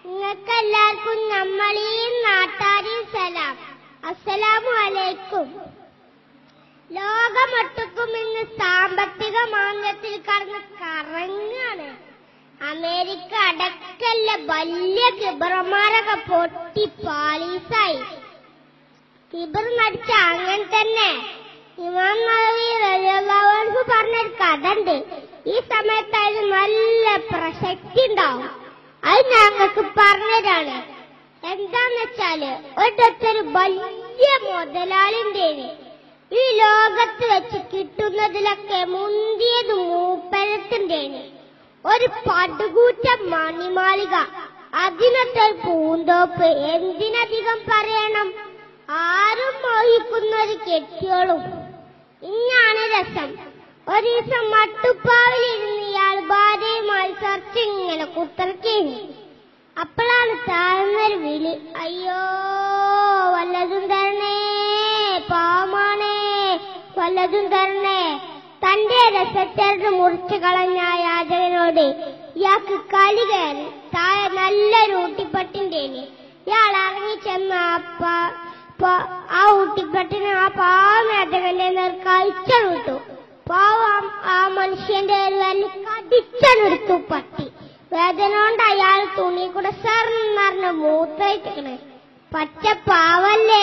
നിങ്ങൾക്ക് എല്ലാവർക്കും നമ്മളീം നാട്ടാരെയും സലാം അസ്സലാമു അലൈക്കും ലോകമൊട്ടുക്കും ഇന്ന് സാമ്പത്തിക മാന്ദ്യത്തിൽ കടന്ന് കറങ്ങാണ് അമേരിക്ക അടക്കല്ല വലിയ കിബറന്മാരൊക്കെ പൊട്ടി പാളീസായി കിബർ നടിച്ച അങ്ങനെ തന്നെ ഇമാം നബി റളിയല്ലാഹു അൻഹു പറഞ്ഞൊരു കഥ ഉണ്ട് ഈ സമയത്ത് അതിന് നല്ല പ്രസക്തി ഉണ്ടാവും അത് ഞങ്ങൾക്ക് പറഞ്ഞതാണ് എന്താന്ന് വെച്ചാല് ഒരിടത്തൊരു വലിയ മുതലാളിണ്ടേന് ഈ ലോകത്ത് വെച്ച് കിട്ടുന്നതിലൊക്കെ മുന്തിയത് മൂപ്പരത്തിണ്ടേന് ഒരു പടുകൂറ്റ മണിമാളിക അതിനൊക്കെ ഒരു പൂന്തോപ്പ് എന്തിനധികം പറയണം ആരും മോഹിക്കുന്ന ഒരു കെട്ടിയോളും ഇന്നാണ് രസം ഒരു ദിവസം മട്ടുപ്പാവിലിരുന്ന് ഇയാൾ ഭാര്യയുമായി ചർച്ച ഇങ്ങനെ കുത്തർക്കേനി അപ്പോഴാണ് താഴ്ന്നൊരു വിളി അയ്യോ വല്ലതും തരണേ പാമാണേ വല്ലതും തരണേ തന്റെ രസച്ചരട് മുറിച്ചു കളഞ്ഞ ആ യാചകനോട് ഇയാൾക്ക് കളി കയറി താഴെ നല്ലൊരു ഊട്ടിപ്പട്ടിണ്ടേനി ഇയാൾ ഇറങ്ങി ചെന്ന് ആ പ- പ- ആ ഊട്ടിപ്പട്ടിന് ആ പാവം യാചകന്റെ നേർ കഴിച്ചു പാവം ആ മനുഷ്യന്റെ വലിയ കടിച്ചെടുത്തു പട്ടി വേദന കൊണ്ട് അയാൾ തുണി കൂടെ സെറിഞ്ഞറിഞ്ഞ് മൂത്രയിട്ടിക്കണേ പച്ച പാവല്ലേ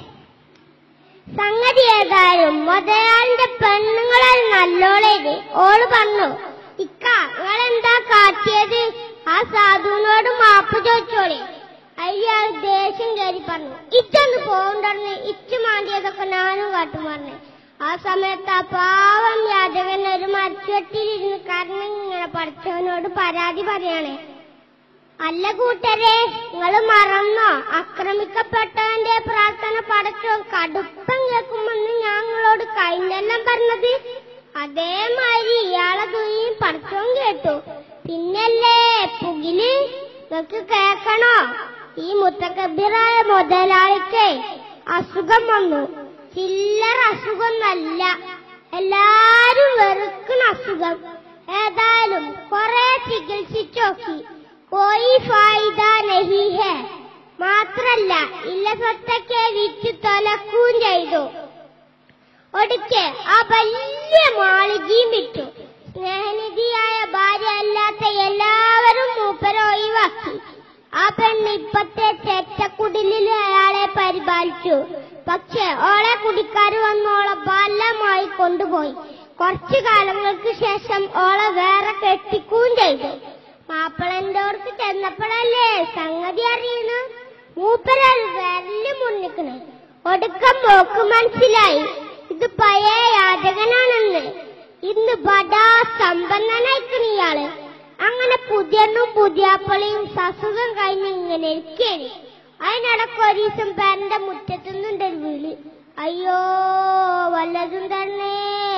സംഗതി ഏതായാലും മുതലാളിന്റെ പെണ്ണുങ്ങളെ നല്ലോളേത് ഓള് പറഞ്ഞു ഇക്ക നിങ്ങളെന്താ കാട്ടിയത് ആ സാധുവിനോട് മാപ്പ് ചോദിച്ചോളെ അയാൾ ദേഷ്യം കയറി പറഞ്ഞു ഇച്ചൊന്ന് പോകണ്ടെന്ന് ഇച്ചു മാണ്ടിയതൊക്കെ ഞാനും കാട്ടും പറഞ്ഞു ആ സമയത്ത് ആ പാവം യാചകൻ ഒരു മരച്ചുവട്ടിലിരുന്ന് കാരണം ഇങ്ങനെ പഠിച്ചവനോട് പരാതി പറയണേ അല്ല കൂട്ടരെ നിങ്ങൾ മറന്നോ ആക്രമിക്കപ്പെട്ടവന്റെ പ്രാർത്ഥന പടച്ചോ കടുപ്പം കേൾക്കുമെന്ന് ഞങ്ങളോട് കഴിഞ്ഞെല്ലാം പറഞ്ഞത് അതേമാതിരി ഇയാളെ തുണിയും പടച്ചോൻ കേട്ടു പിന്നല്ലേ പുകില് നിങ്ങൾക്ക് കേക്കണോ ഈ മുത്തക്കബിറായ മുതലാളിക്ക് അസുഖം വന്നു ചില്ലറ അസുഖമൊന്നല്ല എല്ലാരും വെറുക്കുന്ന അസുഖം ഏതായാലും കൊറേ ചികിത്സിച്ചോക്കി കോയി ഫായിദ നഹി ഹെ മാത്രല്ല ഇല്ല സ്വത്തൊക്കെ വിറ്റ് തൊലക്കുകയും ചെയ്തു ഒടുക്കെ ആ വലിയ മാളികയും വിറ്റു സ്നേഹനിധിയായ ഭാര്യ അല്ലാത്ത എല്ലാവരും മൂപ്പരെ ഒഴിവാക്കി ആ പെണ്ണ് ഇപ്പത്തെ ചെറ്റക്കുടിലിൽ അയാളെ പരിപാലിച്ചു പക്ഷെ ഓളെ കുടിക്കാര് വന്ന് ഓളെ ബലമായി കൊണ്ടുപോയി കുറച്ചു കാലങ്ങൾക്ക് ശേഷം ഓളെ വേറെ കെട്ടിക്കുകയും ചെയ്തു മാപ്പിളന്റോർക്ക് ചെന്നപ്പോഴല്ലേ സംഗതി അറിയണു മൂപ്പരാൾ വിരല് മുന്നിക്കണ് ഒടുക്കം മോക്ക് മനസ്സിലായി ഇത് പഴയ യാചകനാണെന്ന് ഇന്ന് ബടാ സമ്പന്നനായിക്കണ ഇയാള് അങ്ങനെ പുതിയണ്ണും പുതിയാപ്പളയും സസുഖം കഴിഞ്ഞ് ഇങ്ങനെ ഇരിക്കേന് അതിനിടക്ക് ഒരു ദിവസം പേരന്റെ മുറ്റത്തുനിന്നുണ്ട് ഒരു വിളി അയ്യോ വല്ലതും തന്നെ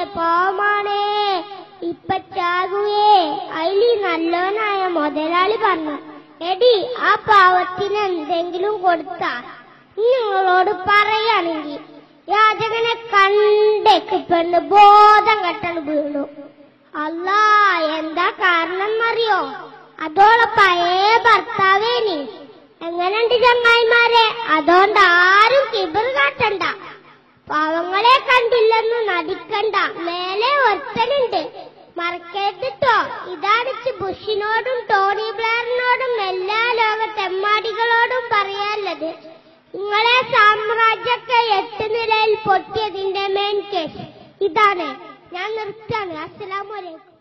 പാമാണേ ഇപ്പൊ ചാകുവേ അയിലി നല്ലവനായ മുതലാളി പറഞ്ഞു എടി ആ പാവത്തിന് എന്തെങ്കിലും കൊടുത്താ നിങ്ങളോട് പറയാണെങ്കിൽ യാചകനെ കണ്ടേക്ക് പെണ്ണ് ബോധം കെട്ടണ് വീണു അല്ലാ എന്താ കാരണം എന്നറിയോ അതോളെ പഴയ ഭർത്താവേനി എങ്ങനെയുണ്ട് ചങ്ങായിമാരെ അതുകൊണ്ട് ആരും കിബിർ കാട്ടണ്ട പാവങ്ങളെ കണ്ടില്ലെന്ന് നടിക്കണ്ട മേലെ ഒരുത്തനുണ്ട് മറക്കരുതിട്ടോ ഇതാണിച്ച് ബുഷിനോടും ടോണി ബ്ലെയറിനോടും എല്ലാ ലോക തെമ്മാടികളോടും പറയാനുള്ളത് നിങ്ങളെ സാമ്രാജ്യമൊക്കെ എട്ട് നിലയിൽ പൊട്ടിയതിന്റെ മെയിൻ കേസ് ഇതാണ് ഞാൻ നിർത്താണ് അസ്സലാമലൈക്കും